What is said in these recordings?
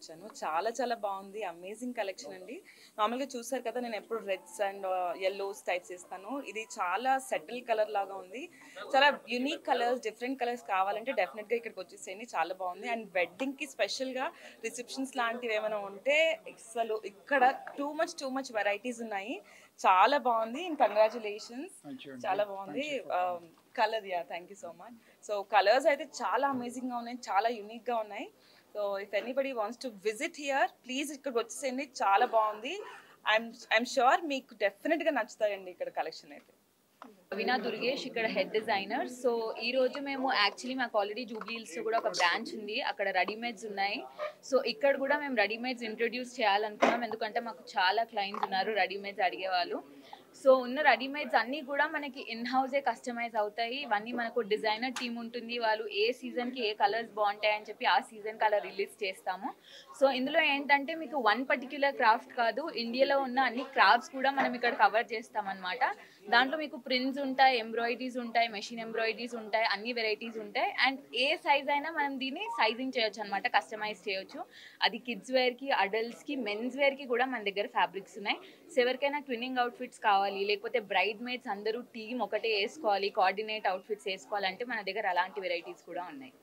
వచ్చాను చాలా చాలా బాగుంది అమేజింగ్ కలెక్షన్ అండి నార్మల్గా చూసారు కదా నేను ఎప్పుడు రెడ్స్ అండ్ ఎల్లోస్ టైప్స్ ఇస్తాను ఇది చాలా సెటిల్ కలర్ లాగా ఉంది చాలా యునిక్ కలర్స్ డిఫరెంట్ కలర్స్ కావాలంటే డెఫినెట్గా ఇక్కడికి వచ్చేసేయండి చాలా బాగుంది అండ్ వెడ్డింగ్కి స్పెషల్గా రిసెప్షన్స్ లాంటివి ఏమైనా ఉంటే అసలు ఇక్కడ too much too much varieties ఉన్నాయి చాలా బాగుంది అండ్ కంగ్రాచులేషన్స్ చాలా బాగుంది colour yeah thank you so much so colours అయితే చాలా అమేజింగ్గా ఉన్నాయి చాలా యూనిక్గా ఉన్నాయి so if anybody wants to visit here please ఇక్కడికి వచ్చేసేయండి చాలా బాగుంది ఐఎమ్ ఐఎమ్ షూర్ మీకు డెఫినెట్గా నచ్చుతాయండి ఇక్కడ కలెక్షన్ అయితే వినా దుర్గేష్ ఇక్కడ హెడ్ డిజైనర్ సో ఈ రోజు మేము యాక్చువల్లీ మాకు ఆల్రెడీ జూబ్లీహిల్స్ కూడా ఒక బ్రాంచ్ ఉంది అక్కడ రెడీమేడ్స్ ఉన్నాయి సో ఇక్కడ కూడా మేము రెడీమేడ్స్ ఇంట్రొడ్యూస్ చేయాలనుకున్నాం ఎందుకంటే మాకు చాలా క్లయింట్స్ ఉన్నారు రెడీమేడ్స్ అడిగేవాళ్ళు సో ఉన్న రెడీమేడ్స్ అన్నీ కూడా మనకి ఇన్ హౌసే కస్టమైజ్ అవుతాయి ఇవన్నీ మనకు డిజైనర్ టీమ్ ఉంటుంది వాళ్ళు ఏ సీజన్కి ఏ కలర్స్ బాగుంటాయి అని చెప్పి ఆ సీజన్ కలర్ రిలీజ్ చేస్తాము సో ఇందులో ఏంటంటే మీకు వన్ పర్టిక్యులర్ క్రాఫ్ట్ కాదు ఇండియాలో ఉన్న అన్ని క్రాఫ్ట్స్ కూడా మనం ఇక్కడ కవర్ చేస్తామన్నమాట దాంట్లో మీకు ప్రింట్స్ ఉంటాయి ఎంబ్రాయిడరీస్ ఉంటాయి మెషిన్ ఎంబ్రాయిడరీస్ ఉంటాయి అన్ని వెరైటీస్ ఉంటాయి అండ్ ఏ సైజ్ అయినా మనం దీన్ని సైజింగ్ చేయొచ్చు అనమాట కస్టమైజ్ చేయొచ్చు అది కిడ్స్ వేర్కి అడల్ట్స్కి మెన్స్ వేర్కి కూడా మన దగ్గర ఫ్యాబ్రిక్స్ ఉన్నాయి సో ఎవరికైనా ట్విన్నింగ్ అవుట్ఫిట్స్ కావాలి లేకపోతే బ్రైడ్ మేడ్స్ అందరూ టీమ్ ఒకటే వేసుకోవాలి కోఆర్డినేట్ అవుట్ఫిట్స్ వేసుకోవాలంటే మన దగ్గర అలాంటి వెరైటీస్ కూడా ఉన్నాయి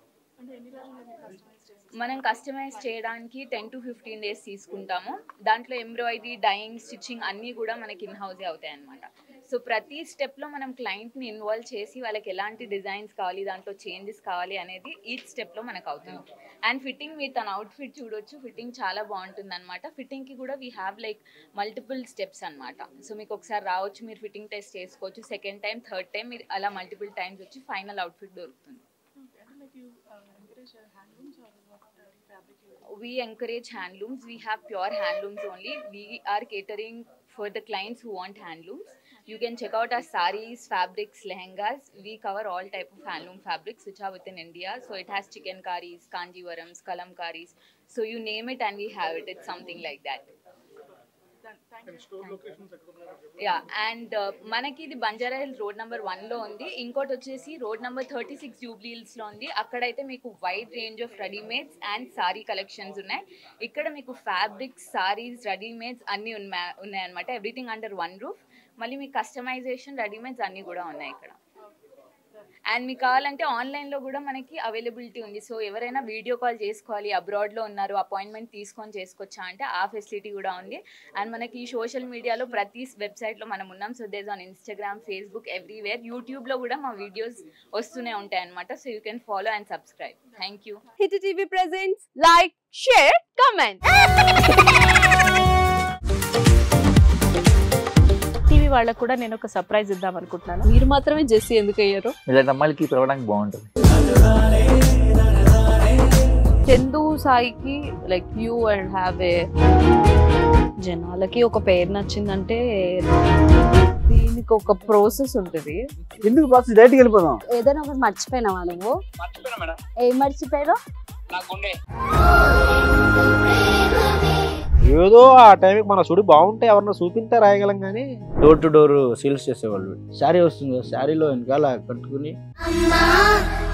మనం కస్టమైజ్ చేయడానికి టెన్ టు ఫిఫ్టీన్ డేస్ తీసుకుంటాము దాంట్లో ఎంబ్రాయిడరీ డైయింగ్ స్టిచ్చింగ్ అన్నీ కూడా మనకి ఇన్ హౌసే అవుతాయి అనమాట సో ప్రతి స్టెప్లో మనం క్లయింట్ని ఇన్వాల్వ్ చేసి వాళ్ళకి ఎలాంటి డిజైన్స్ కావాలి దాంట్లో చేంజెస్ కావాలి అనేది ఈచ్ స్టెప్లో మనకు అవుతుంది అండ్ ఫిట్టింగ్ మీరు తన అవుట్ఫిట్ చూడొచ్చు ఫిట్టింగ్ చాలా బాగుంటుంది అనమాట ఫిట్టింగ్కి కూడా we have like multiple steps అనమాట సో మీకు ఒకసారి రావచ్చు మీరు ఫిట్టింగ్ టెస్ట్ చేసుకోవచ్చు సెకండ్ టైం థర్డ్ టైం మీరు అలా మల్టిపుల్ టైమ్స్ వచ్చి ఫైనల్ అవుట్ఫిట్ దొరుకుతుంది we encourage handlooms we have pure handlooms only we are catering for the clients who want handlooms you can check out our saris fabrics lehengas we cover all type of handloom fabrics which are within india so it has chicken karis kanjivarams kalamkaris so you name it and we have it it's something like that yeah and మనకి ఇది Banjara hills road number వన్లో ఉంది ఇంకోటి వచ్చేసి road number thirty six Jubilee హిల్స్లో ఉంది అక్కడైతే మీకు wide range of readymades and sari collections ఉన్నాయి ఇక్కడ మీకు ఫ్యాబ్రిక్స్ సారీస్ రెడీమేడ్స్ అన్నీ ఉన్నాయి ఉన్నాయన్నమాట ఎవ్రీథింగ్ అండర్ వన్ రూఫ్ మళ్ళీ మీకు కస్టమైజేషన్ రెడీమేడ్స్ అన్నీ కూడా ఉన్నాయి ఇక్కడ అండ్ మీకు కావాలంటే ఆన్లైన్లో కూడా మనకి అవైలబిలిటీ ఉంది సో ఎవరైనా వీడియో కాల్ చేసుకోవాలి అబ్రాడ్లో ఉన్నారు అపాయింట్మెంట్ తీసుకొని చేసుకోవచ్చా అంటే ఆ ఫెసిలిటీ కూడా ఉంది అండ్ మనకి ఈ సోషల్ మీడియాలో ప్రతి వెబ్సైట్లో మనం ఉన్నాం so these on Instagram Facebook everywhere యూట్యూబ్లో కూడా మా వీడియోస్ వస్తూనే ఉంటాయి అనమాట so you can follow and subscribe thank you hit TV presents like share comment TV వాళ్ళకు కూడా నేను ఒక సర్ప్రైజ్ ఇద్దాం అనుకుంటున్నాను మీరు మాత్రమే జెస్సీ ఎందుకు అయ్యారు ఇలాంటి అమ్మాయిలకి పిలవడానికి బాగుంటుంది చందు సాయికి like you and have a జనాలకి ఒక పేరు నచ్చిందంటే దీనికి ఒక ప్రాసెస్ ఉంటుంది ఎందుకు బాక్స్ డైరెక్ట్కి వెళ్ళిపోదాం ఏదైనా ఒకటి మర్చిపోయినావా నువ్వు ఏం మర్చిపోయావు ఏదో ఆ టైంకి మన సుడి బాగుంటే ఎవరన్నా చూపిస్తే రాయగలం కానీ డోర్ టు డోర్ సేల్స్ చేసేవాళ్ళు శారీ వస్తుంది శారీలో వెనకాల కట్టుకుని అమ్మా